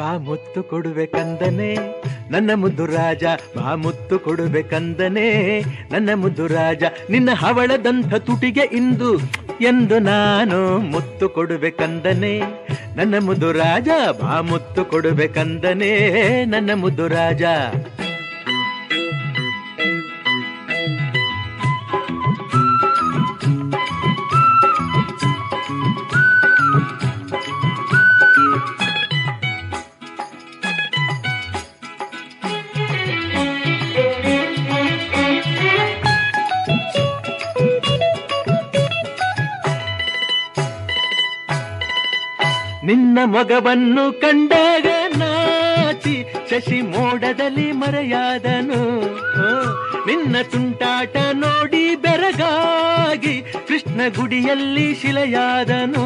ಬಾ ಮುತ್ತು ಕೊಡುಬೇಕಂದನೆ ನನ್ನ ಮುದ್ದು ರಾಜ ಬಾ ಮುತ್ತು ಕೊಡುಬೇಕಂದನೆ ನನ್ನ ಮುದ್ದು ರಾಜ ನಿನ್ನ ಹವಳದಂಥ ತುಟಿಗೆ ಇಂದು ಎಂದು ನಾನು ಮುತ್ತು ಕೊಡುಬೇಕಂದನೆ ನನ್ನ ಮುದ್ದು ರಾಜ ಬಾ ಮುತ್ತು ಕೊಡುಬೇಕಂದನೆ ನನ್ನ ಮುದ್ದು ರಾಜ ನಿನ್ನ ಮೊಗವನ್ನು ಕಂಡಾಗ ನಾಚಿ ಶಶಿ ಮೋಡದಲ್ಲಿ ಮರೆಯಾದನು ಓ, ನಿನ್ನ ತುಂಟಾಟ ನೋಡಿ ಬೆರಗಾಗಿ ಕೃಷ್ಣ ಗುಡಿಯಲ್ಲಿ ಶಿಲೆಯಾದನು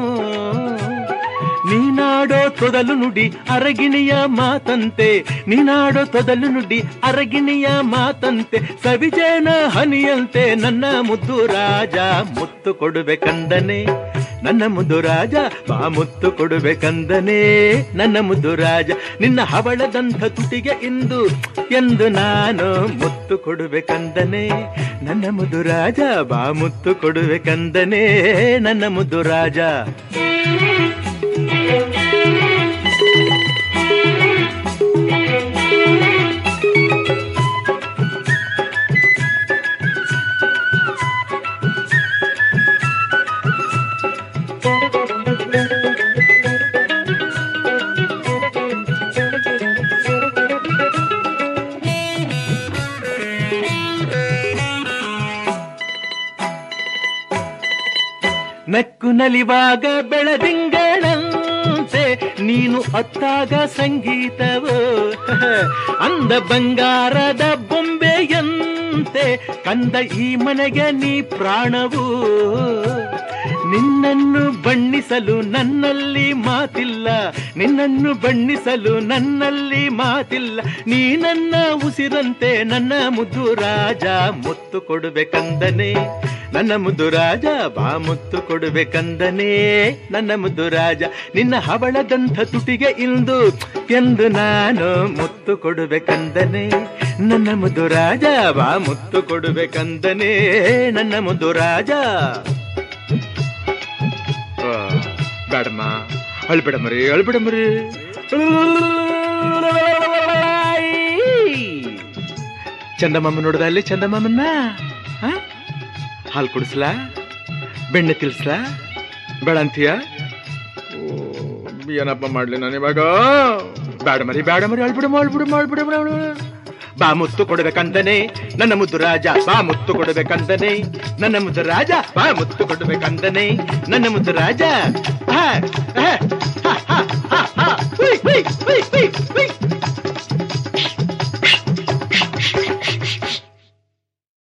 ನೀನಾಡೋ ತೊದಲು ನುಡಿ ಅರಗಿಣಿಯ ಮಾತಂತೆ ನೀನಾಡೋ ತೊದಲು ನುಡಿ ಅರಗಿಣಿಯ ಮಾತಂತೆ ಸವಿಜೇನ ಹನಿಯಂತೆ ನನ್ನ ಮುದ್ದು ರಾಜ ಮುತ್ತು ಕೊಡುಬೇಕಂದನೆ ನನ್ನ ಮುದ್ದು ರಾಜ ಬಾ ಮುತ್ತು ಕೊಡುಬೇಕಂದನೆ ನನ್ನ ಮುದ್ದು ರಾಜ ನಿನ್ನ ಹವಳದಂಥ ತುಟಿಗೆ ಇಂದು ಎಂದು ನಾನು ಮುತ್ತು ಕೊಡುಬೇಕಂದನೆ ನನ್ನ ಮುದ್ದು ರಾಜ ಬಾ ಮುತ್ತು ಕೊಡುಬೇಕಂದನೆ ನನ್ನ ಮುದ್ದು ರಾಜ ನಕ್ಕು ನಲಿವಾಗ ಬೆಳದಿಂಗಳಂತೆ ನೀನು ಅತ್ತಾಗ ಸಂಗೀತವೋ ಅಂದ ಬಂಗಾರದ ಬೊಂಬೆಯಂತೆ ಕಂದ ಈ ಮನೆಗೆ ನೀ ಪ್ರಾಣವು ನಿನ್ನನ್ನು ಬಣ್ಣಿಸಲು ನನ್ನಲ್ಲಿ ಮಾತಿಲ್ಲ ನಿನ್ನನ್ನು ಬಣ್ಣಿಸಲು ನನ್ನಲ್ಲಿ ಮಾತಿಲ್ಲ ನೀ ನನ್ನ ಉಸಿರಂತೆ ನನ್ನ ಮುದ್ದು ರಾಜ ಮುತ್ತು ಕೊಡುಬೇಕಂದನೆ ನನ್ನ ಮುದ್ದು ರಾಜ ಬಾ ಮುತ್ತು ಕೊಡುಬೇಕಂದನೆ ನನ್ನ ಮುದ್ದು ರಾಜ ನಿನ್ನ ಹವಳದಂಥ ತುಟಿಗೆ ಇಂದು ಎಂದು ನಾನು ಮುತ್ತು ಕೊಡುಬೇಕಂದನೆ ನನ್ನ ಮುದ್ದು ರಾಜ ಬಾ ಮುತ್ತು ಕೊಡುಬೇಕಂದನೆ ನನ್ನ ಮುದ್ದು ರಾಜ ಆ, ಬೇಡಮ್ಮ ಅಳ್ಬೇಡ ಮರಿ ಅಳ್ಬೇಡ ಮರಿ ಚಂದಮಾಮ ನೋಡ್ದ ಅಲ್ಲಿ ಚಂದಮಾಮನ್ನ ಆ? ಹಾಲು ಕುಡಿಸ್ಲಾ ಬೆಣ್ಣೆ ತಿಳ್ಸ್ಲಾ ಬೇಡ ಅಂತೀಯ ಓ, ಏನಪ್ಪ ಮಾಡ್ಲಿ ನಾನು ಇವಾಗ ಬೇಡ ಮರಿ ಬೇಡ ಮರಿ ಅಳ್ಬಿಡಮ್ಮ ಅಳ್ಬಿಡಮ್ಮ ಅಳ್ಬಿಡಮ್ಮ ಬಾ ಮುತ್ತು ಕೊಡ್ಬೇಕಂದನೆ ನನ್ನ ಮುದ್ದು ರಾಜ ಬಾ ಮುತ್ತು ಕೊಡ್ಬೇಕಂದನೆ ನನ್ನ ಮುದ್ದು ರಾಜ ಬಾ ಮುತ್ತು ಕೊಡ್ಬೇಕಂದನೆ ನನ್ನ ಮುದ್ದು ರಾಜ ಆ, ಆ,